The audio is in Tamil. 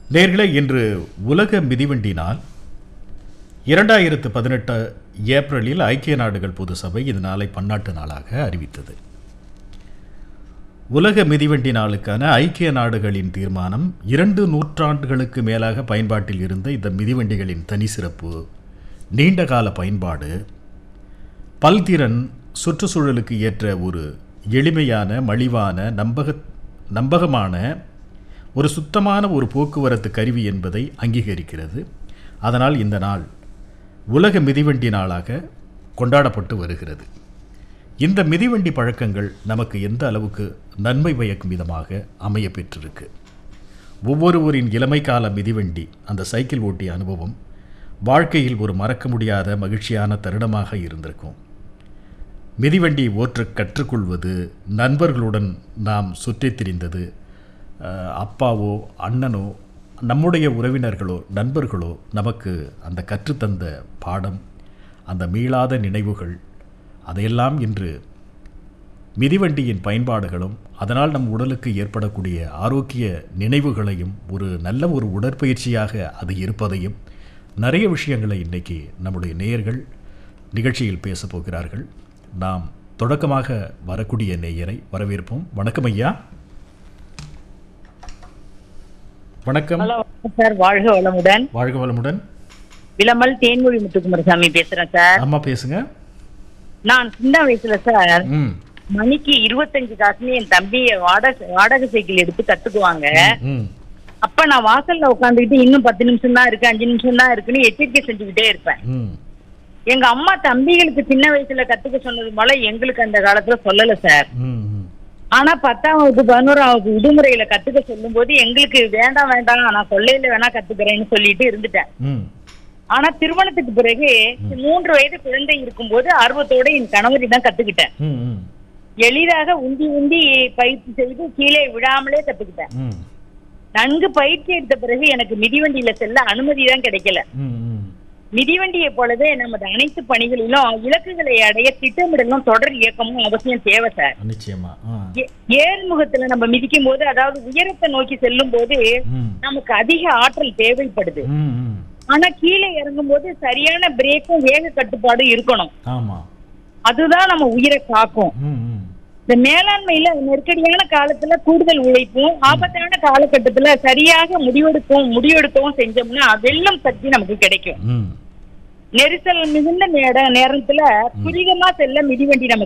நேர்களே இன்று உலக மிதிவண்டி நாள் இரண்டாயிரத்து பதினெட்டு ஏப்ரலில் ஐக்கிய நாடுகள் பொது சபை இந்த நாளை பன்னாட்டு நாளாக அறிவித்தது உலக மிதிவண்டி நாளுக்கான ஐக்கிய நாடுகளின் தீர்மானம் இரண்டு நூற்றாண்டுகளுக்கு மேலாக பயன்பாட்டில் இருந்த இந்த மிதிவண்டிகளின் தனி சிறப்பு நீண்டகால பயன்பாடு பல்திறன் சுற்றுச்சூழலுக்கு ஏற்ற ஒரு எளிமையான மலிவான நம்பக நம்பகமான ஒரு சுத்தமான ஒரு போக்குவரத்து கருவி என்பதை அங்கீகரிக்கிறது அதனால் இந்த நாள் உலக மிதிவண்டி நாளாக கொண்டாடப்பட்டு வருகிறது இந்த மிதிவண்டி பழக்கங்கள் நமக்கு எந்த அளவுக்கு நன்மை பயக்கும் விதமாக அமைய பெற்றிருக்கு ஒவ்வொருவரின் இளமை கால மிதிவண்டி அந்த சைக்கிள் ஓட்டிய அனுபவம் வாழ்க்கையில் ஒரு மறக்க முடியாத மகிழ்ச்சியான தருணமாக இருந்திருக்கும் மிதிவண்டியை ஓற்ற கற்றுக்கொள்வது நண்பர்களுடன் நாம் சுற்றித் திரிந்தது அஹ், அப்பாவோ அண்ணனோ நம்முடைய உறவினர்களோ நண்பர்களோ நமக்கு அந்த கற்றுத்தந்த பாடம் அந்த மீளாத நினைவுகள் அதையெல்லாம் இன்று மிதிவண்டியின் பயன்பாடுகளும் அதனால் நம் உடலுக்கு ஏற்படக்கூடிய ஆரோக்கிய நினைவுகளையும் ஒரு நல்ல ஒரு உடற்பயிற்சியாக அது இருப்பதையும் நிறைய விஷயங்களை இன்னைக்கு நம்முடைய நேயர்கள் நிகழ்ச்சியில் பேசப் போகிறார்கள் நாம் தொடக்கமாக வரக்கூடிய நேயரை வரவேற்போம் வணக்கம் ஐயா வணக்கம் ஹலோ சார் வாழ்க வளமுடன் வாழ்க வளமுடன் விளமல் தேன்மொழி முத்துக்குமாரசாமி பேசுறேன் சார் அம்மா பேசுங்க நான் சின்ன வயசுல சார் ம் மணிக்கு இருபத்தஞ்சு காசுன்னு என் தம்பிய வாடகை வாடகை சைக்கிள் எடுத்து கத்துக்குவாங்க ம் அப்ப நான் வாசல்ல உட்காந்துக்கிட்டு இன்னும் பத்து நிமிஷம் தான் இருக்கு அஞ்சு நிமிஷம் தான் இருக்குன்னு எச்சரிக்கை செஞ்சுக்கிட்டே இருப்பேன் ம் எங்க அம்மா தம்பிகளுக்கு சின்ன வயசுல கத்துக்க சொன்னது போல எங்களுக்கு அந்த காலத்துல சொல்லல சார் ம் ம் ஆனா பத்தாம் வகுப்பு பதினோராம் வகுப்பு விடுமுறையில கத்துக்க சொல்லும் போது எங்களுக்கு வேண்டாம் வேண்டாம் நான் கொள்ளையில வேணா கத்துக்கிறேன்னு சொல்லிட்டு இருந்துட்டேன் ம் ஆனா திருமணத்துக்கு பிறகு மூன்று வயது குழந்தை இருக்கும்போது ஆர்வத்தோட என் கணவரிடம் கத்துக்கிட்டேன் ம் ம் எளிதாக உந்தி உந்தி பயிற்சி செய்து கீழே விழாமலே கத்துக்கிட்டேன் ம் நன்கு பயிற்சி எடுத்த பிறகு எனக்கு மிதிவண்டியில செல்ல அனுமதி தான் கிடைக்கல ம் ம் மிதிவண்டியை போலவே நமது அனைத்து பணிகளிலும் இலக்குகளை அடைய திட்டமிடலும் தொடர் இயக்கமும் அவசியம் தேவை சார் நிச்சயமா ஆ ஏ- ஏர்முகத்துல நம்ம மிதிக்கும் போது அதாவது உயரத்தை நோக்கி செல்லும் போது ம் நமக்கு அதிக ஆற்றல் தேவைப்படுது ம் ம் ஆனா கீழே இறங்கும் போது சரியான பிரேக்கும் வேக கட்டுப்பாடும் இருக்கணும் ஆமாம் அதுதான் நம்ம உயிரை காக்கும் ம் ம் இந்த மேலாண்மையில நெருக்கடியான காலத்துல கூடுதல் உழைப்பும் ஆபத்தான காலகட்டத்துல சரியாக முடிவெடுக்கவும் முடிவெடுக்கவும் செஞ்சோம்னா வெள்ளம் சக்தி நமக்கு கிடைக்கும் ம் நெரிசல் மிகுந்த நேர நேரத்துல துரிதமா செல்ல மிதிவண்டி நமக்கு